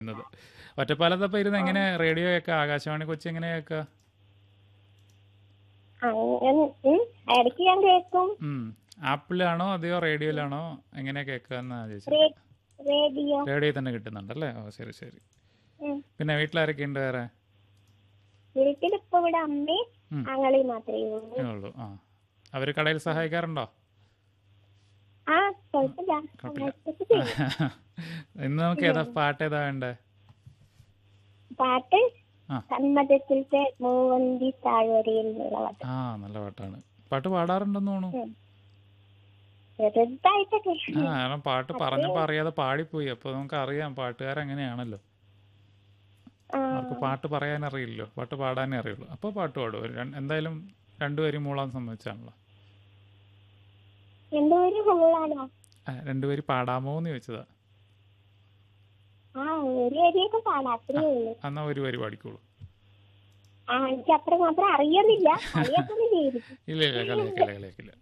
ന്നത്. ഒറ്റപ്പാലത്തപ്പം ഇരുന്ന് എങ്ങനെ റേഡിയോ കേൾക്കുക ആകാശവാണി കൊച്ചി എങ്ങനെ കേൾക്കുക അങ്ങനെ ഉം, ഇടയ്ക്ക് ഞാൻ കേൾക്കും ഉം. ആപ്പിലാണോ അതെയോ റേഡിയോയിലാണോ എങ്ങനെ കേൾക്കുക എന്നാ ചോദിച്ചത് റേ- റേഡിയോ റേഡിയോ തന്നെ കിട്ടുന്നുണ്ടല്ലേ ഓ ശരി ശരി ഉം. പിന്നെ വീട്ടിലാരൊക്കെ ഉണ്ട് വേറെ വീട്ടിലിപ്പോ ഇവിടെ അമ്മയും ഉം. ആങ്ങളെയും മാത്രമേ ഉള്ളൂ ഏ ഉള്ളൂ ആ അവർ കടയിൽ സഹായിക്കാറുണ്ടോ ആ കുഴപ്പമില്ല കുഴപ്പമില്ല. നന്നായിട്ട് ചെയ്യും. ഇന്ന് നമുക്ക് ഏതാ പാട്ട് ഏതാ വേണ്ടേ പാട്ട് ആ. സമ്മതത്തിലത്തെ മൂവന്തി താഴ്വരയിൽ എന്നുള്ള പാട്ട് ആ നല്ല പാട്ടാണ് പാട്ട് പാടാറുണ്ടെന്ന് തോന്നുന്നു ചെറുതായിട്ടൊക്കെ ആ കാരണം പാട്ട് പറഞ്ഞപ്പോ അറിയാതെ പാടിപ്പോയി അപ്പൊ നമുക്ക് അറിയാം പാട്ടുകാരെങ്ങനെയാണല്ലോ ആ, അവർക്ക് പാട്ട് പറയാൻ അറിയില്ലല്ലോ പാട്ട് പാടാനേ അറിയുള്ളൂ അപ്പൊ പാട്ട് പാടും ഒരു രണ്ട്- എന്തായാലും രണ്ടുപേരും മൂളാൻ സമ്മതിച്ചാണല്ലോ എന്തോ ഒരു ഫുള്ളാണോ ആ, രണ്ടുപേരും പാടാമോ എന്ന് ചോദിച്ചതാ ആ ഒരു വരിയൊക്കെ പാടാം അത്രേ ഉള്ളൂ എന്നാ ഒരു വരി പാടിക്കോളൂ ആ എനിക്ക് അത്ര മാത്രം അറിയുന്നില്ല അറിയാത്തൊന്നും ചെയ്തിരിക്കും ഇല്ല ഇല്ല കളിയാക്കില്ല കളിയാക്കില്ല